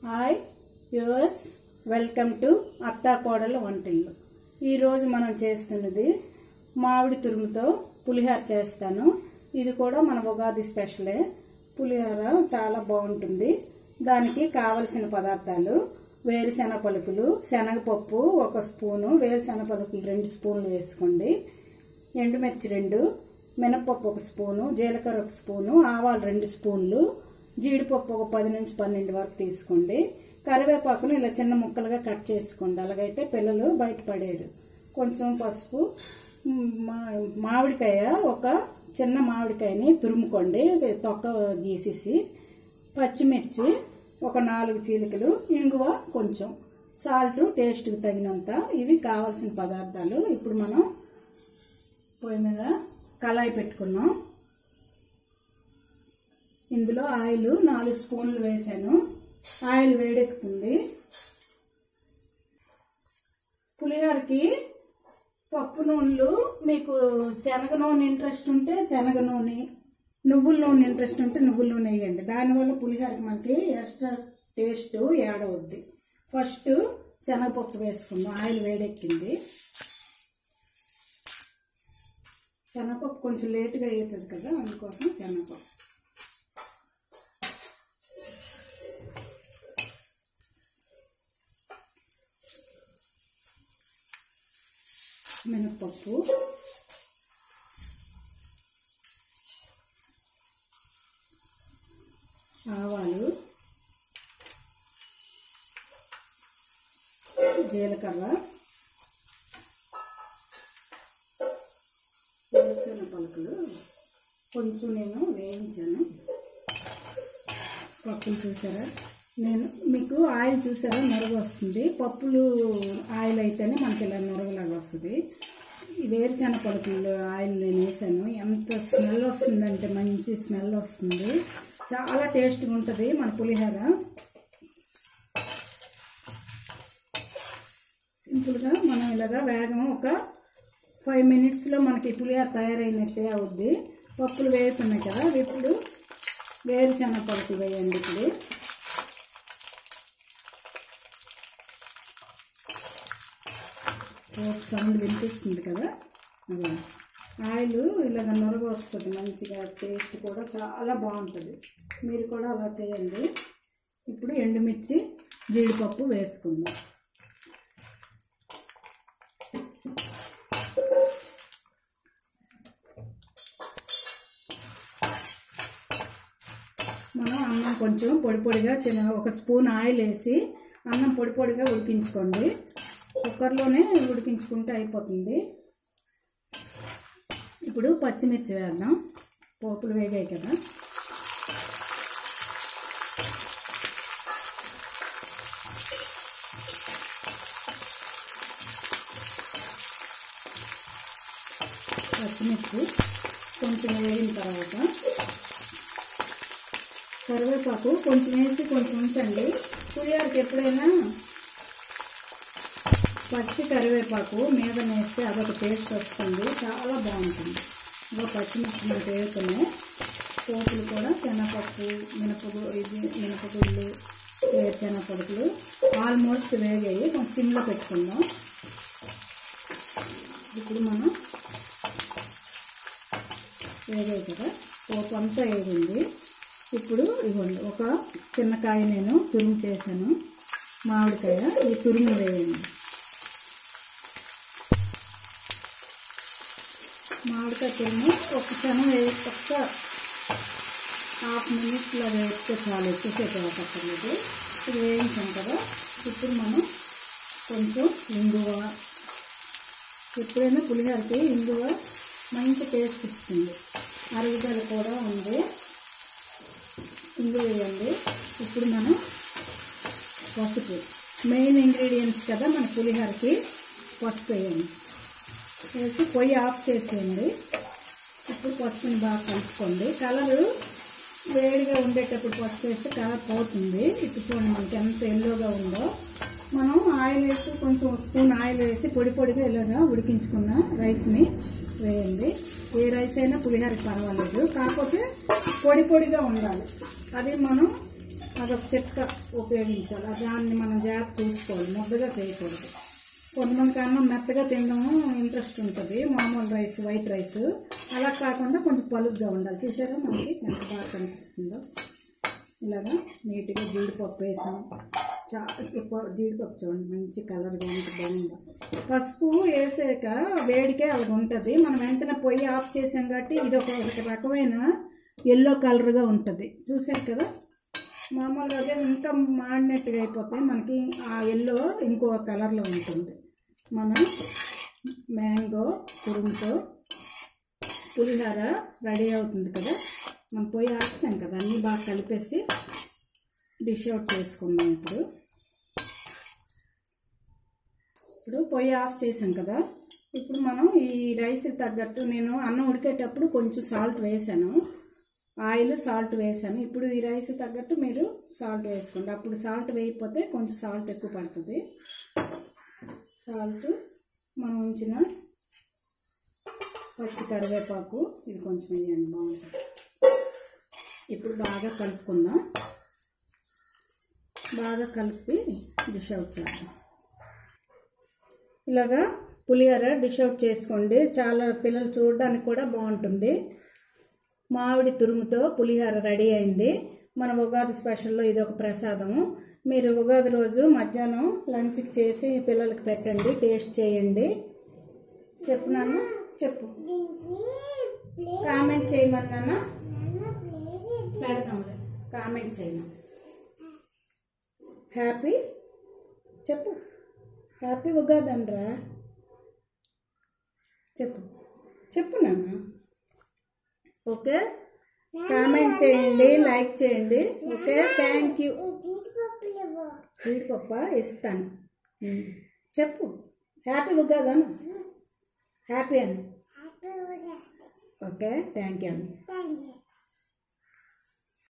Hi US welcome to అత్తా కోడల వంటిల్లు ఈరోజు మనం చేస్తున్నది మామిడి తురుముతో పులిహోర చేస్తాను ఇది కూడా మన ఉగాది స్పెషలే పులిహోర చాలా బాగుంటుంది దానికి కావలసిన పదార్థాలు వేరుశెనగ పలుకులు శనగపప్పు ఒక స్పూను వేరుశెనగ పలుకులు రెండు స్పూన్లు వేసుకోండి ఎండుమిర్చి రెండు మినపప్పు ఒక స్పూను జీలకర్ర ఒక స్పూను ఆవాలు రెండు స్పూన్లు జీడిపప్పు ఒక పది నుంచి పన్నెండు వరకు తీసుకోండి కరివేపాకును ఇలా చిన్న ముక్కలుగా కట్ చేసుకోండి అలాగైతే పిల్లలు బయటపడేరు కొంచెం పసుపు మ్, మా- మామిడికాయ ఒక చిన్న మామిడికాయని తురుముకోండి తొక్క గీసేసి పచ్చిమిర్చి ఒక నాలుగు చీలికలు ఇంగువ కొంచెం సాల్ట్ టేస్ట్కి తగినంత ఇవి కావాల్సిన పదార్థాలు ఇప్పుడు మనం పొయ్యి మీద కళాయి పెట్టుకున్నాం ఇందులో ఆయిల్ నాలుగు స్పూన్లు వేసాను ఆయిల్ వేడెక్కుతుంది పులిహోరకి పప్పు నూనెలు మీకు శనగ నూనె ఇంట్రెస్ట్ ఉంటే శనగ నూనె నువ్వుల నూనె ఇంట్రెస్ట్ ఉంటే నువ్వుల నూనె వేయండి దానివల్ల పులిహోరకి మనకి ఎక్స్ట్రా టేస్ట్ యాడ్ అవుద్ది ఫస్ట్ శనగపప్పు వేసుకుందాం ఆయిల్ వేడెక్కింది శనగపప్పు కొంచెం లేటుగా అవుతుంది కదా అందుకోసం శనగపప్పు మినప్పప్పు ఆవాలు జీలకర్ర వేరుశెనగ పలుకులు కొంచెం నేను వేయించాను పప్పులు చూసారా నేను మీకు ఆయిల్ చూసారా నొరగ వస్తుంది పప్పులు ఆయిల్ అయితేనే మనకి ఇలా నొరగలాగా వస్తుంది ఈ వేరుశెనగ పలుకులు ఆయిల్ నేను వేసాను ఎంత స్మెల్ వస్తుందంటే మంచి స్మెల్ వస్తుంది చాలా టేస్ట్గా ఉంటుంది మన పులిహోర సింపుల్గా మనం ఇలాగా వేగం ఒక ఫైవ్ మినిట్స్లో మనకి పులిహోర తయారైనట్టే అవుద్ది పప్పులు వేగుతున్నాయి కదా ఇప్పుడు వేరుశెనగ పలుకులు వేయండి ఇప్పుడు ఒక సౌండ్ వినిపిస్తుంది కదా అదే ఆయిల్ ఇలాగ నొరగ వస్తుంది మంచిగా టేస్ట్ కూడా చాలా బాగుంటుంది మీరు కూడా అలా చేయండి ఇప్పుడు ఎండుమిర్చి జీడిపప్పు వేసుకుందాం మనం అన్నం కొంచెం పొడి పొడిగా చిన్న ఒక స్పూన్ ఆయిల్ వేసి అన్నం పొడి పొడిగా ఉడికించుకోండి కుక్కర్లోనే ఉడికించుకుంటే అయిపోతుంది ఇప్పుడు పచ్చిమిర్చి వేద్దాం పోపులు వేగాయి కదా పచ్చిమిర్చి కొంచెం వేగిన తర్వాత కరివేపాకు కొంచెం వేసి కొంచెం ఉంచండి పులిహోరకి ఎప్పుడైనా పచ్చి కరివేపాకు మీద వేస్తే అదొక టేస్ట్ వస్తుంది చాలా బాగుంటుంది ఇంకా పచ్చిమిర్చి మనకు వేస్తున్నాయి పోపులు కూడా శనగపప్పు మినపగు ఇది మినపగుళ్ళు శనగపప్పులు ఆల్మోస్ట్ వేగాయి కొంచెం సిమ్లో పెట్టుకుందాం ఇప్పుడు మనం వేగాయి కదా పోపు అంతా వేగింది ఇప్పుడు ఇవ్వండి ఒక చిన్నకాయ నేను తురుము చేశాను మామిడికాయ ఈ తురుము వేయండి మామిడికాయ తురుము ఒక క్షణం వే ఒక్క హాఫ్ మినిట్లో వేస్తే చాలు ఎక్కువసేపు వేపక్కర్లేదు ఇది వేయించాం కదా ఇప్పుడు మనం కొంచెం ఇంగువ ఎప్పుడైనా పులిహోరకి ఇంగువ మంచి టేస్ట్ ఇస్తుంది అరుగుదల కూడా ఉంది ఇంగు వేయండి ఇప్పుడు మనం పసుపు మెయిన్ ఇంగ్రీడియంట్స్ కదా మన పులిహోరకి పసుపు వేయండి వేసి పొయ్యి ఆఫ్ చేసేయండి ఇప్పుడు పసుపుని బాగా కలుపుకోండి కలరు వేడిగా ఉండేటప్పుడు పసుపు వేస్తే కలర్ పోతుంది ఇప్పుడు చూడండి మనకి ఎంత ఎల్లోగా ఉందో మనం ఆయిల్ వేసి కొంచెం స్పూన్ ఆయిల్ వేసి పొడి పొడిగా ఇలాగా ఉడికించుకున్న రైస్ని వేయండి ఏ రైస్ అయినా పులిహోరకి పర్వాలేదు కాకపోతే పొడి పొడిగా ఉండాలి అది మనం అదొక చిట్క ఉపయోగించాలి ఆ దాన్ని మనం జాగ్రత్త చూసుకోవాలి ముద్దగా చేయకూడదు కొంతమందికి అన్నం మెత్తగా తినడం ఇంట్రెస్ట్ ఉంటుంది మామూలు రైస్ వైట్ రైస్ అలా కాకుండా కొంచెం పలుగ్గా ఉండాలి చూసారా మనకి ఎంత బాగా కనిపిస్తుందో ఇలాగా నీట్గా జీడిపప్పు వేసాం చాలా ఎక్కువ జీడిపప్పు చూడండి మంచి కలర్గా ఎంత బాగుందో పసుపు వేసాక వేడికే అలా ఉంటుంది మనం వెంటనే పొయ్యి ఆఫ్ చేసాం కాబట్టి ఇది ఒక ఒక రకమైన ఎల్లో కలర్గా ఉంటుంది చూసారు కదా మామూలుగా అదే ఇంకా మాడినట్టుగా అయిపోతాయి మనకి ఆ ఎల్లో ఇంకో కలర్లో ఉంటుంది మనం మ్యాంగో కురుముతో పులిహోర రెడీ అవుతుంది కదా మనం పొయ్యి ఆపుతాం కదా అన్నీ బాగా కలిపేసి డిష్ అవుట్ చేసుకుందాం ఇప్పుడు ఇప్పుడు పొయ్యి ఆఫ్ చేసాం కదా ఇప్పుడు మనం ఈ రైస్ తగ్గట్టు నేను అన్నం ఉడికేటప్పుడు కొంచెం సాల్ట్ వేసాను ఆయిల్ సాల్ట్ వేసాను ఇప్పుడు ఈ రైస్ తగ్గట్టు మీరు సాల్ట్ వేసుకోండి అప్పుడు సాల్ట్ వేయకపోతే కొంచెం సాల్ట్ ఎక్కువ పడుతుంది సాల్ట్ మనం ఉంచిన పచ్చి కరివేపాకు ఇది కొంచెం వేయండి బాగుంటుంది ఇప్పుడు బాగా కలుపుకుందాం బాగా కలిపి డిష్ అవుట్ చేద్దాం ఇలాగా పులిహోర డిష్ అవుట్ చేసుకోండి చాలా పిల్లలు చూడడానికి కూడా బాగుంటుంది మామిడి తురుముతో పులిహోర రెడీ అయింది మన ఉగాది స్పెషల్లో ఇది ఒక ప్రసాదము మీరు ఉగాది రోజు మధ్యాహ్నం లంచ్కి చేసి పిల్లలకి పెట్టండి టేస్ట్ చేయండి చెప్పు నాన్న చెప్పు కామెంట్ చేయమన్నా పెడతాంలే కామెంట్ చేయను హ్యాపీ చెప్పు హ్యాపీ ఉగాది అనరా చెప్పు చెప్పు నాన్న ఓకే కామెంట్ చేయండి లైక్ చేయండి ఓకే థ్యాంక్ యూ జీడిపప్ప ఇస్తాను ఉమ్. చెప్పు హ్యాపీ ఉగాదను హ్యాపీ అని ఓకే థ్యాంక్ యూ